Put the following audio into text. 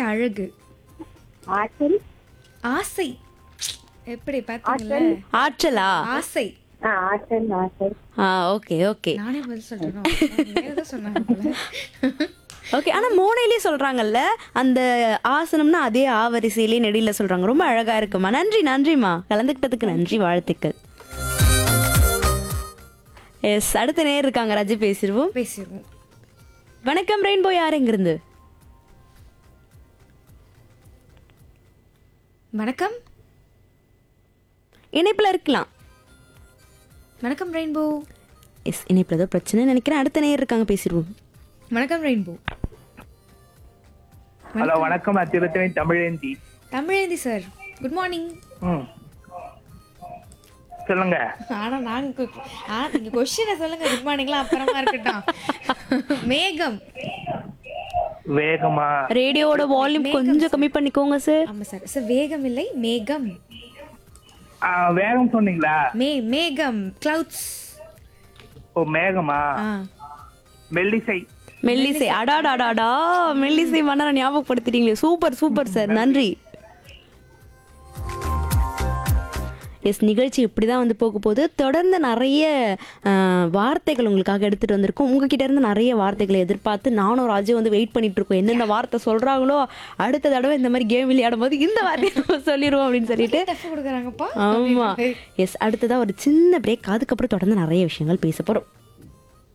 அழகு ஆற்றல் ஆசை எப்படி பாத்தீங்களா ஆற்றலா ஆசை ஆ ஆற்றல் ஆற்றல் ஆ ஓகே ஓகே நானே பதில் சொல்றேன் வேற ஏதோ சொன்னாங்க போல ஓகே ஆனா மோனையிலே சொல்றாங்கல்ல அந்த ஆசனம்னா அதே ஆவரிசையிலே நெடியில சொல்றாங்க ரொம்ப அழகா இருக்குமா நன்றி நன்றிமா கலந்துக்கிட்டதுக்கு நன்றி வாழ்த்துக்கள் எஸ் அடுத்த நேர் இருக்காங்க ரஜி பேசிடுவோம் பேசிடுவோம் வணக்கம் ரெயின்போ யார் எங்கிருந்து வணக்கம் இணைப்புல இருக்கலாம் வணக்கம் ரெயின்போ எஸ் இணைப்புல ஏதோ பிரச்சனை நினைக்கிறேன் அடுத்த நேர் இருக்காங்க பேசிடுவோம் வணக்கம் ரெயின்போ ஹலோ வணக்கம் நான் Tiruttani Tamizhendhi Tamizhendhi sir good morning ம் சொல்லுங்க ஆனா நாங்க கொ- ஆ நீங்க கொஸ்டினை சொல்லுங்க குட் மார்னிங்லாம் அப்புறமா இருக்கட்டும் மேகம் வேகமா ரேடியோவோட வால்யூம் கொஞ்சம் கம்மி பண்ணிக்கோங்க சார் ஆமா சார் சார் வேகம் இல்லை மேகம் ஆ, வேகம் சொன்னீங்களா மே மேகம் கிளவுட்ஸ் ஓ மேகமா ஆ மெல்லிசை மெல்லிசை அடாடாடாடா மெல்லிசை மன்னரை ஞாபகப்படுத்திட்டீங்களே சூப்பர் சூப்பர் சார் நன்றி எஸ் நிகழ்ச்சி இப்படி தான் வந்து போக போகுது தொடர்ந்து நிறைய அஹ், வார்த்தைகள் உங்களுக்காக எடுத்துகிட்டு வந்திருக்கோம் உங்ககிட்ட இருந்து நிறைய வார்த்தைகளை எதிர்பார்த்து நானும் ராஜு வந்து வெயிட் பண்ணிட்டு இருக்கோம் என்னென்ன வார்த்தை சொல்கிறாங்களோ அடுத்த தடவை இந்த மாதிரி கேம் விளையாடும் போது இந்த வார்த்தையை நம்ம சொல்லிடுவோம் அப்படின்னு சொல்லிட்டு டஃப் கொடுக்குறாங்கப்பா ஆமாம் எஸ் அடுத்ததாக ஒரு சின்ன பிரேக் அதுக்கப்புறம் தொடர்ந்து நிறைய விஷயங்கள் பேச போகிறோம்